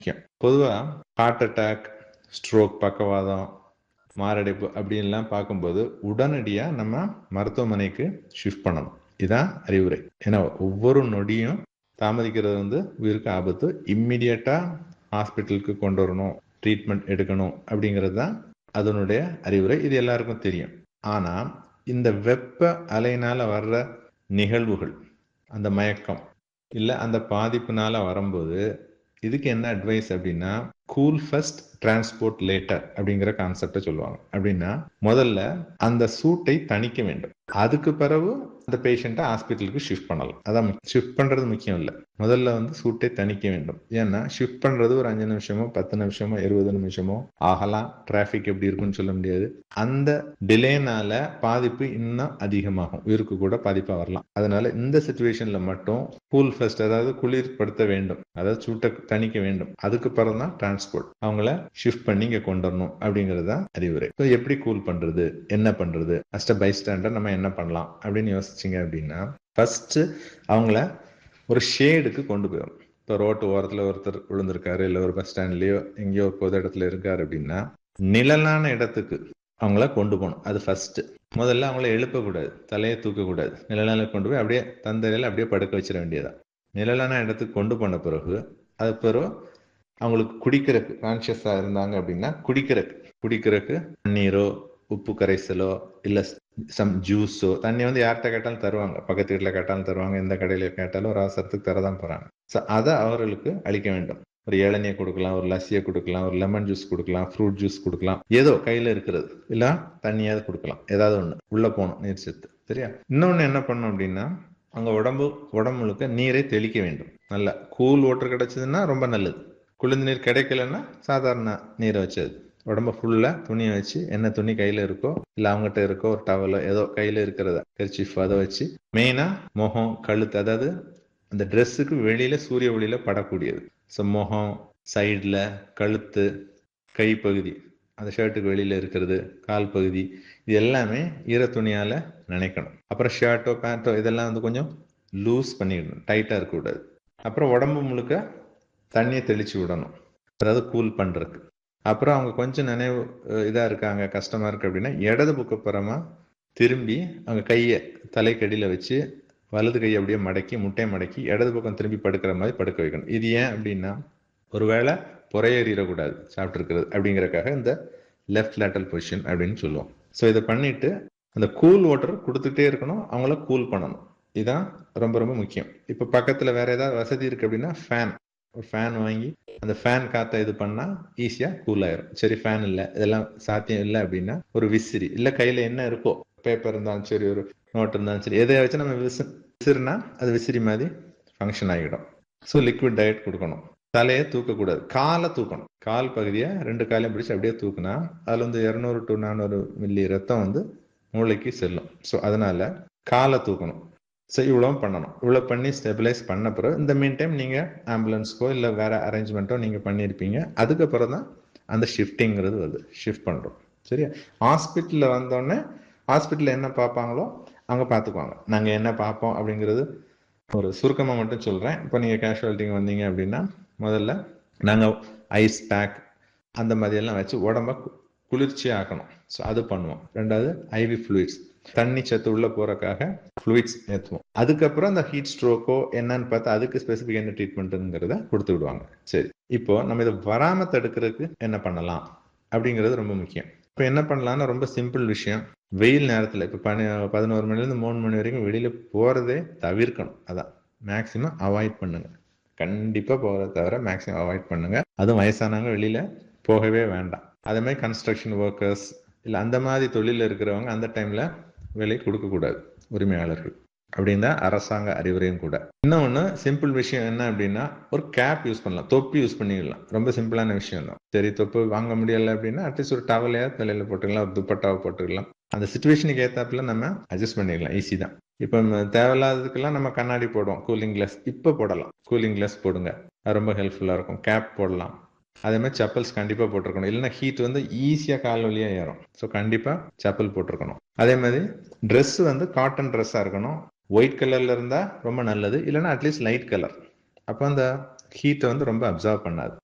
முக்கியம் பொதுவா heart attack stroke பக்கவாதம் மாரடைப்பு அப்படின்லாம் பார்க்கும்போது உடனடியா நம்ம மருத்துவமனைக்கு ஷிஃப்ட் பண்ணணும் இதான் அறிவுரை ஏன்னா ஒவ்வொரு நொடியும் தாமதிக்கிறது வந்து உயிருக்கு ஆபத்து இம்மிடியட்டா ஹாஸ்பிட்டலுக்கு கொண்டு வரணும் ட்ரீட்மெண்ட் எடுக்கணும் அப்படிங்கிறது தான் அதனுடைய அறிவுரை இது எல்லாருக்கும் தெரியும் ஆனா இந்த வெப்ப அலையினால வர்ற நிகழ்வுகள் அந்த மயக்கம் இல்ல அந்த பாதிப்புனால வரும்போது இதுக்கு என்ன அட்வைஸ் அப்படின்னா கூல் ஃபர்ஸ்ட் டிரான்ஸ்போர்ட் லேட்டர் அப்படிங்கிற கான்செப்டை சொல்லுவாங்க அப்படின்னா முதல்ல அந்த சூட்டை தணிக்க வேண்டும் அதுக்கு பிறகு அந்த பேஷண்ட்டை ஹாஸ்பிட்டலுக்கு ஷிஃப்ட் பண்ணலாம் அதான் ஷிஃப்ட் பண்றது முக்கியம் இல்லை முதல்ல வந்து சூட்டை தணிக்க வேண்டும் ஏன்னா ஷிஃப்ட் பண்றது ஒரு அஞ்சு நிமிஷமோ பத்து நிமிஷமோ இருபது நிமிஷமோ ஆகலாம் டிராஃபிக் எப்படி இருக்குன்னு சொல்ல முடியாது அந்த டிலேனால பாதிப்பு இன்னும் அதிகமாகும் உயிருக்கு கூட பாதிப்பா வரலாம் அதனால இந்த சுச்சுவேஷன்ல மட்டும் கூல் ஃபர்ஸ்ட் அதாவது குளிர்படுத்த வேண்டும் அதாவது சூட்டை தணிக்க வேண்டும் அதுக்கு பிறகு தான் டிரான்ஸ்போர்ட் அவங்கள ஷிஃப்ட் பண்ணி இங்க கொண்டு வரணும் அப்படிங்கிறது தான் அறிவுரை ஸோ எப்படி கூல் பண்றது என்ன பண்றது அஸ்ட பை ஸ்டாண்டர் நம்ம என்ன பண்ணலாம் அப்படின்னு யோசிச்சிங்க அப்படின்னா ஃபர்ஸ்ட் அவங்கள ஒரு ஷேடுக்கு கொண்டு போயிடும் இப்போ ரோட்டு ஓரத்தில் ஒருத்தர் விழுந்திருக்காரு இல்லை ஒரு பஸ் ஸ்டாண்ட்லயோ எங்கேயோ ஒரு பொது இடத்துல இருக்காரு அப்படின்னா நிழலான இடத்துக்கு அவங்கள கொண்டு போகணும் அது ஃபர்ஸ்ட் முதல்ல அவங்கள எழுப்பக்கூடாது தலையை தூக்கக்கூடாது நிழலான கொண்டு போய் அப்படியே தந்தரையில் அப்படியே படுக்க வச்சிட வேண்டியதான் நிழலான இடத்துக்கு கொண்டு போன பிறகு அது பிறகு அவங்களுக்கு குடிக்கிறதுக்கு கான்சியஸா இருந்தாங்க அப்படின்னா குடிக்கிறதுக்கு குடிக்கிறதுக்கு தண்ணீரோ உப்பு கரைசலோ இல்ல சம் ஜூஸோ தண்ணி வந்து யார்கிட்ட கேட்டாலும் தருவாங்க பக்கத்து வீட்டில் கேட்டாலும் தருவாங்க எந்த கடையில கேட்டாலும் ஒரு அவசரத்துக்கு தரதான் போறாங்க ஸோ அதை அவர்களுக்கு அளிக்க வேண்டும் ஒரு இளநியை கொடுக்கலாம் ஒரு லஸ்ஸியை கொடுக்கலாம் ஒரு லெமன் ஜூஸ் கொடுக்கலாம் ஃப்ரூட் ஜூஸ் கொடுக்கலாம் ஏதோ கையில இருக்கிறது இல்ல தண்ணியாவது கொடுக்கலாம் ஏதாவது ஒண்ணு உள்ள போகணும் நீர் சத்து சரியா இன்னொன்னு என்ன பண்ணும் அப்படின்னா அங்க உடம்பு உடம்பு முழுக்க நீரை தெளிக்க வேண்டும் நல்லா கூல் வாட்டர் கிடைச்சதுன்னா ரொம்ப நல்லது குளிர்ந்த நீர் கிடைக்கலன்னா சாதாரண நீரை வச்சது உடம்ப ஃபுல்லா துணியை வச்சு என்ன துணி கையில இருக்கோ இல்ல அவங்ககிட்ட இருக்கோ ஒரு டவலோ ஏதோ கையில இருக்கிறத கர்ச்சிஃப் அதை வச்சு மெயினா முகம் கழுத்து அதாவது அந்த ட்ரெஸ்ஸுக்கு வெளியில சூரிய ஒளியில படக்கூடியது ஸோ முகம் சைடில் கழுத்து கைப்பகுதி அந்த ஷர்ட்டுக்கு வெளியில இருக்கிறது கால் பகுதி இது எல்லாமே ஈர துணியால நினைக்கணும் அப்புறம் ஷர்ட்டோ பேண்ட்டோ இதெல்லாம் வந்து கொஞ்சம் லூஸ் பண்ணிடணும் டைட்டா இருக்கக்கூடாது அப்புறம் உடம்பு முழுக்க தண்ணியை தெளிச்சு விடணும் அதாவது கூல் பண்றதுக்கு அப்புறம் அவங்க கொஞ்சம் நினைவு இதா இருக்காங்க கஷ்டமா இருக்கு அப்படின்னா இடது புக்கப்புறமா திரும்பி அவங்க கையை தலைக்கடியில வச்சு வலது கையை அப்படியே மடக்கி முட்டை மடக்கி இடது பக்கம் திரும்பி படுக்கிற மாதிரி படுக்க வைக்கணும் இது ஏன் அப்படின்னா ஒருவேளை புறையேறிடக்கூடாது சாப்பிட்டுருக்கிறது அப்படிங்கறக்காக இந்த லெஃப்ட் லேட்டல் பொசிஷன் அப்படின்னு சொல்லுவோம் ஸோ இதை பண்ணிட்டு அந்த கூல் வாட்டர் கொடுத்துட்டே இருக்கணும் அவங்கள கூல் பண்ணணும் இதுதான் ரொம்ப ரொம்ப முக்கியம் இப்போ பக்கத்துல வேற ஏதாவது வசதி இருக்கு அப்படின்னா ஃபேன் ஒரு ஃபேன் வாங்கி அந்த ஃபேன் காத்த இது பண்ணா ஈஸியா கூல் ஆயிரும் சரி ஃபேன் இல்லை இதெல்லாம் சாத்தியம் இல்லை அப்படின்னா ஒரு விசிறி இல்ல கையில என்ன இருக்கோ பேப்பர் இருந்தாலும் சரி ஒரு நோட் இருந்தாலும் சரி எதை வச்சு நம்ம விசி விசிறினா அது விசிறி மாதிரி ஃபங்க்ஷன் ஆகிடும் ஸோ லிக்விட் டயட் கொடுக்கணும் தலையை தூக்கக்கூடாது காலை தூக்கணும் கால் பகுதியை ரெண்டு காலையும் பிடிச்சி அப்படியே தூக்குனா அதுல வந்து இரநூறு டு நானூறு மில்லி ரத்தம் வந்து மூளைக்கு செல்லும் ஸோ அதனால காலை தூக்கணும் ஸோ இவ்வளோ பண்ணணும் இவ்வளோ பண்ணி ஸ்டெபிலைஸ் பண்ண பிறகு இந்த மீன் டைம் நீங்கள் ஆம்புலன்ஸ்க்கோ இல்லை வேற அரேஞ்ச்மெண்ட்டோ நீங்கள் பண்ணியிருப்பீங்க அதுக்கப்புறம் தான் அந்த ஷிஃப்டிங்கிறது வருது ஷிஃப்ட் பண்ணுறோம் சரியா ஹாஸ்பிட்டலில் வந்தோடனே ஹாஸ்பிட்டலில் என்ன பார்ப்பாங்களோ அவங்க பார்த்துக்குவாங்க நாங்கள் என்ன பார்ப்போம் அப்படிங்கிறது ஒரு சுருக்கமாக மட்டும் சொல்கிறேன் இப்போ நீங்கள் கேஷுவாலிட்டிங்க வந்தீங்க அப்படின்னா முதல்ல நாங்கள் ஐஸ் பேக் அந்த மாதிரியெல்லாம் வச்சு உடம்ப குளிர்ச்சி ஆக்கணும் ஸோ அது பண்ணுவோம் ரெண்டாவது ஐவி ஃப்ளூயிட்ஸ் தண்ணி சத்து உள்ள போறக்காக ஃப்ளூயிட்ஸ் ஏற்றுவோம் அதுக்கப்புறம் அந்த ஹீட் ஸ்ட்ரோக்கோ என்னன்னு பார்த்தா அதுக்கு ஸ்பெசிஃபிக் என்ன ட்ரீட்மெண்ட்டுங்கிறத கொடுத்து விடுவாங்க சரி இப்போ நம்ம இதை வராம தடுக்கிறதுக்கு என்ன பண்ணலாம் அப்படிங்கிறது ரொம்ப முக்கியம் இப்போ என்ன பண்ணலாம்னா ரொம்ப சிம்பிள் விஷயம் வெயில் நேரத்தில் இப்போ பனி பதினோரு மணிலேருந்து மூணு மணி வரைக்கும் வெளியில போறதே தவிர்க்கணும் அதான் மேக்சிமம் அவாய்ட் பண்ணுங்க கண்டிப்பா போறத தவிர மேக்சிமம் அவாய்ட் பண்ணுங்க அதுவும் வயசானவங்க வெளியில போகவே வேண்டாம் அதே மாதிரி கன்ஸ்ட்ரக்ஷன் ஒர்க்கர்ஸ் இல்லை அந்த மாதிரி தொழிலில் இருக்கிறவங்க அந்த டைம்ல விலை கொடுக்க கூடாது உரிமையாளர்கள் அப்படின்னு தான் அரசாங்க அறிவுரையும் கூட இன்னொன்று சிம்பிள் விஷயம் என்ன அப்படின்னா ஒரு கேப் யூஸ் பண்ணலாம் தொப்பி யூஸ் பண்ணிக்கலாம் ரொம்ப சிம்பிளான விஷயம் தான் சரி தொப்பு வாங்க முடியல அப்படின்னா அட்லீஸ்ட் ஒரு டவலையாவது தலையில போட்டுக்கலாம் ஒரு துப்பட்டாவை போட்டுக்கலாம் அந்த சுச்சுவேஷனுக்கு ஏத்தாப்புல நம்ம அட்ஜஸ்ட் பண்ணிக்கலாம் ஈஸி தான் இப்போ தேவையில்லாததுக்கெல்லாம் நம்ம கண்ணாடி போடுவோம் கூலிங் கிளாஸ் இப்போ போடலாம் கூலிங் கிளாஸ் போடுங்க அது ரொம்ப ஹெல்ப்ஃபுல்லாக இருக்கும் கேப் போடலாம் அதே மாதிரி செப்பல்ஸ் கண்டிப்பாக போட்டிருக்கணும் இல்லைன்னா ஹீட் வந்து ஈஸியாக கால் வழியாக ஏறும் ஸோ கண்டிப்பாக செப்பல் போட்டிருக்கணும் அதே மாதிரி ட்ரெஸ் வந்து காட்டன் ட்ரெஸ்ஸாக இருக்கணும் ஒயிட் கலர்ல இருந்தால் ரொம்ப நல்லது இல்லைன்னா அட்லீஸ்ட் லைட் கலர் அப்போ அந்த ஹீட்டை வந்து ரொம்ப அப்சர்வ் பண்ணாது